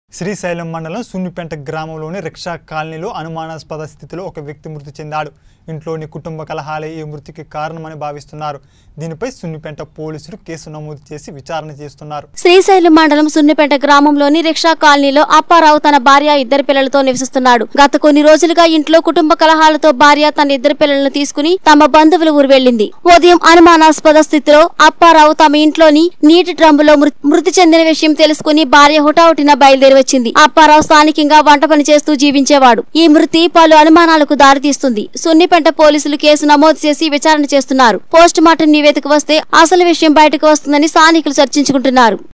శ్రీశైలం మండలం సున్నిపెంట గ్రామంలోని రిక్షా కాలనీలో అనుమానాస్పద స్థితిలో ఒక వ్యక్తి మృతి చెందాడు ఇంట్లోని కుటుంబ కలహాలే ఈ మృతికి కారణమని భావిస్తున్నారు దీనిపై సున్నిపెంట పోలీసులు కేసు నమోదు చేసి విచారణ చేస్తున్నారు శ్రీశైలం మండలం సున్నిపేట గ్రామంలోని రిక్షా కాలనీలో అప్పారావు తన భార్య ఇద్దరు పిల్లలతో నివసిస్తున్నాడు గత కొన్ని రోజులుగా ఇంట్లో కుటుంబ కలహాలతో భార్య తన ఇద్దరు పిల్లలను తీసుకుని తమ బంధువుల ఊరు వెళ్లింది ఉదయం అనుమానాస్పద స్థితిలో అప్పారావు తమ ఇంట్లోని నీటి డ్రమ్ములో మృ- మృతి చెందిన విషయం తెలుసుకుని భార్య హుటాహుటిన బయలుదేరి వచ్చింది అప్పారావు స్థానికంగా వంట పని చేస్తూ జీవించేవాడు ఈ మృతి పలు అనుమానాలకు దారితీస్తుంది సున్నిపెంట పోలీసులు కేసు నమోదు చేసి విచారణ చేస్తున్నారు పోస్ట్ మార్టం నివేదిక వస్తే అసలు విషయం బయటకు వస్తుందని స్థానికులు చర్చించుకుంటున్నారు